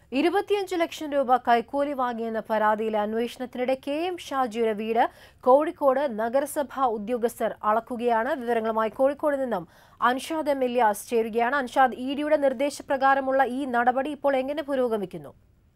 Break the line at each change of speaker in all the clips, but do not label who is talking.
ഇരുപത്തിയഞ്ച് ലക്ഷം രൂപ കൈക്കൂലി വാങ്ങിയെന്ന പരാതിയിലെ അന്വേഷണത്തിനിടെ കെ എം ഷാജിയുടെ വീട് കോഴിക്കോട് നഗരസഭാ ഉദ്യോഗസ്ഥർ അളക്കുകയാണ് വിവരങ്ങളുമായി കോഴിക്കോട് നിന്നും അൻഷാദ് എം ഇല്യാസ് ചേരുകയാണ് അൻഷാദ് ഇ ഡിയുടെ നിർദ്ദേശപ്രകാരമുള്ള ഈ നടപടി ഇപ്പോൾ എങ്ങനെ പുരോഗമിക്കുന്നു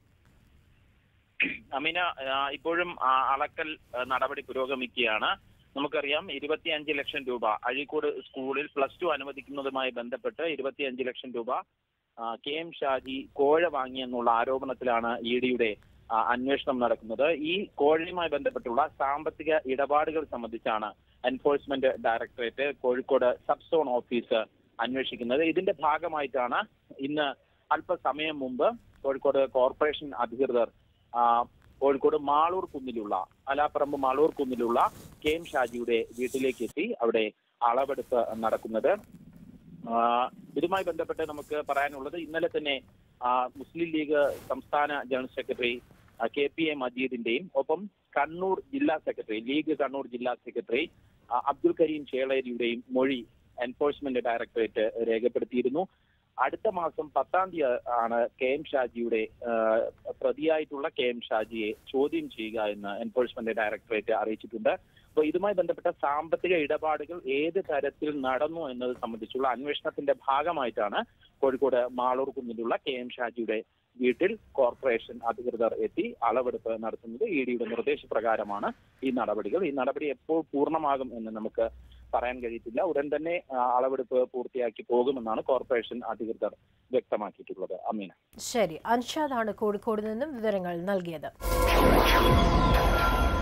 അമീന ആ, ഇപ്പോഴും ആ, അളക്കൽ ആ, നടപടി പുരോഗമിക്കുകയാണ് നമുക്കറിയാം ഇരുപത്തിയഞ്ച് ലക്ഷം രൂപ അഴീക്കോട് സ്കൂളിൽ പ്ലസ് ടു അനുവദിക്കുന്നതുമായി ബന്ധപ്പെട്ട് ഇരുപത്തിയഞ്ച് ലക്ഷം രൂപ ആ, കെ എം ഷാജി കോഴ വാങ്ങിയെന്നുള്ള ആരോപണത്തിലാണ് ഇ ഡിയുടെ അന്വേഷണം നടക്കുന്നത് ഈ കോഴയുമായി ബന്ധപ്പെട്ടുള്ള സാമ്പത്തിക ഇടപാടുകൾ സംബന്ധിച്ചാണ് enforcement directorate Kozhikode sub zone office അന്വേഷിക്കുന്നത് ഇതിന്റെ ഭാഗമായിട്ടാണ് ഇന്ന് അല്പസമയം മുമ്പ് കോഴിക്കോട് കോർപ്പറേഷൻ അധികൃതർ ആ, കോഴിക്കോട് മാളൂർ കുന്നിലുള്ള അലാപ്പറമ്പ് മാളൂർ കുന്നിലുള്ള കെ എം ഷാജിയുടെ വീട്ടിലേക്ക് എത്തി അവിടെ അളവെടുപ്പ് നടക്കുന്നത് ആ, ഇതുമായി ബന്ധപ്പെട്ട് നമുക്ക് പറയാനുള്ളത് ഇന്നലെ തന്നെ ആ, മുസ്ലിം ലീഗ് സംസ്ഥാന ജനറൽ സെക്രട്ടറി ആ, കെ പി എ മജീദിന്റെയും ഒപ്പം കണ്ണൂർ ജില്ലാ സെക്രട്ടറി ലീഗ് കണ്ണൂർ ജില്ലാ സെക്രട്ടറി ആ, അബ്ദുൽ കരീം ചേളേരിയുടെയും മൊഴി എൻഫോഴ്സ്മെന്റ് ഡയറക്ടറേറ്റ് രേഖപ്പെടുത്തിയിരുന്നു അടുത്ത മാസം പത്താം തീയതി ആണ് കെ എം ഷാജിയുടെ ആ, പ്രതിയായിട്ടുള്ള കെ എം ഷാജിയെ ചോദ്യം ചെയ്യുക എന്ന് എൻഫോഴ്സ്മെന്റ് ഡയറക്ടറേറ്റ് അറിയിച്ചിട്ടുണ്ട് അപ്പോൾ ഇതുമായി ബന്ധപ്പെട്ട സാമ്പത്തിക ഇടപാടുകൾ ഏത് തരത്തിൽ നടന്നു എന്നത് സംബന്ധിച്ചുള്ള അന്വേഷണത്തിന്റെ ഭാഗമായിട്ടാണ് കോഴിക്കോട് മാളൂർ കുന്നിലുള്ള കെ എം ഷാജിയുടെ വീട്ടിൽ കോർപ്പറേഷൻ അധികൃതർ എത്തി അളവെടുപ്പ് നടത്തുന്നത് ഇ ഡിയുടെ നിർദ്ദേശപ്രകാരമാണ് ഈ നടപടികൾ ഈ നടപടി എപ്പോൾ പൂർണ്ണമാകും എന്ന് നമുക്ക് പറയാൻ കഴിയത്തില്ല ഉടൻ തന്നെ ആ, അളവെടുപ്പ് പൂർത്തിയാക്കി പോകുമെന്നാണ് കോർപ്പറേഷൻ അധികൃതർ വ്യക്തമാക്കിയിട്ടുള്ളത് അമീന
ശരി അൻഷാദാണ് കോഴിക്കോട് നിന്നും വിവരങ്ങൾ നൽകിയത്